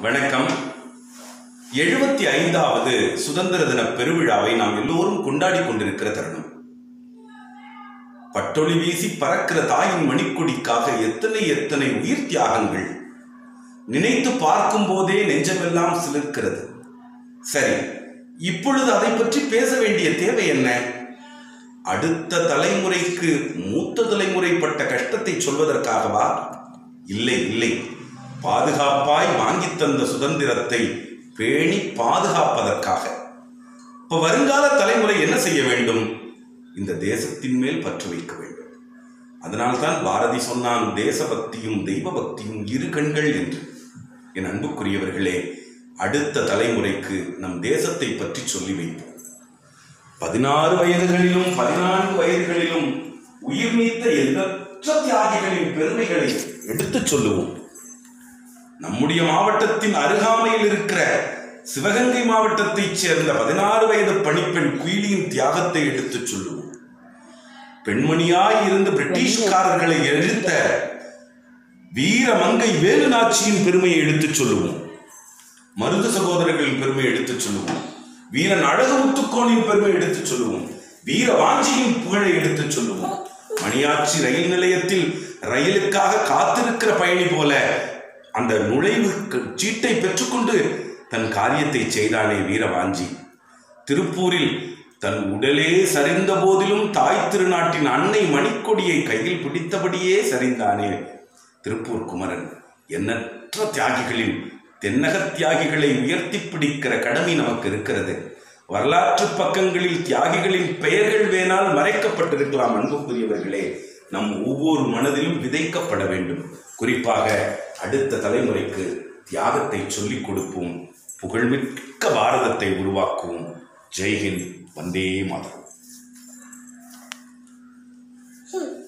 வணக்கம் எழுபத்தி ஐந்தாவது சுதந்திர தின பெருவிழாவை நாம் எல்லோரும் கொண்டாடி கொண்டிருக்கிற தருணம் பட்டொளி வீசி பறக்கிற தாயின் மணிக்கொடிக்காக எத்தனை எத்தனை உயிர் தியாகங்கள் நினைத்து பார்க்கும் போதே நெஞ்சமெல்லாம் சிலிர்க்கிறது சரி இப்பொழுது அதை பற்றி பேச வேண்டிய தேவை என்ன அடுத்த தலைமுறைக்கு மூத்த தலைமுறைப்பட்ட கஷ்டத்தை சொல்வதற்காகவா இல்லை இல்லை பாதுகாப்பாய் வாங்கித் தந்த சுதந்திரத்தை பேணி பாதுகாப்பதற்காக இப்ப வருங்கால தலைமுறை என்ன செய்ய வேண்டும் இந்த தேசத்தின் மேல் பற்று வைக்க வேண்டும் அதனால்தான் பாரதி சொன்னான் தேசபக்தியும் தெய்வ பக்தியும் இரு கண்கள் என்று என் அன்புக்குரியவர்களே அடுத்த தலைமுறைக்கு நம் தேசத்தை பற்றி சொல்லி வைப்போம் பதினாறு வயதுகளிலும் பதினான்கு வயதுகளிலும் உயிர் நீத்த எண்ணற்ற தியாகிகளின் பெருமைகளை எடுத்துச் சொல்லுவோம் நம்முடைய மாவட்டத்தின் அருகாமையில் இருக்கிற சிவகங்கை மாவட்டத்தைச் சேர்ந்த பதினாறு வயது பணிப்பெண் குயிலியின் தியாகத்தை எடுத்துச் சொல்லுவோம் பெண்மணியாய் இருந்து பிரிட்டிஷ்காரர்களை எதிர்த்த வீர மங்கை வேலு நாச்சியின் பெருமையை எடுத்துச் சொல்லுவோம் மருது சகோதரர்களின் பெருமையை எடுத்துச் சொல்லுவோம் வீரன் அழகுமுத்துக்கோனின் பெருமை எடுத்துச் சொல்லுவோம் வீர வாஞ்சியின் புகழை எடுத்துச் சொல்லுவோம் மணியாச்சி ரயில் நிலையத்தில் ரயிலுக்காக காத்திருக்கிற பயணி போல அந்த நுழைவு க- சீட்டை பெற்றுக்கொண்டு தன் காரியத்தை செய்தானே வீரவாஞ்சி திருப்பூரில் தன் உடலே சரிந்த போதிலும் தாய் திருநாட்டின் அன்னை மணிக்கொடியை கையில் பிடித்தபடியே சரிந்தானே திருப்பூர் குமரன் எண்ணற்ற தியாகிகளின் தென்னக தியாகிகளை உயர்த்தி பிடிக்கிற கடமை நமக்கு இருக்கிறது வரலாற்று பக்கங்களில் தியாகிகளின் பெயர்கள் வேணால் மறைக்கப்பட்டிருக்கலாம் அன்புக்குரியவர்களே நம் ஒவ்வொரு மனதிலும் விதைக்கப்பட வேண்டும் குறிப்பாக அடுத்த தலைமுறைக்கு தியாகத்தை சொல்லிக் கொடுப்போம் புகழ்மிக்க பாரதத்தை உருவாக்குவோம் ஜெய்ஹிந்த் வந்தே மாதரம் Hmm.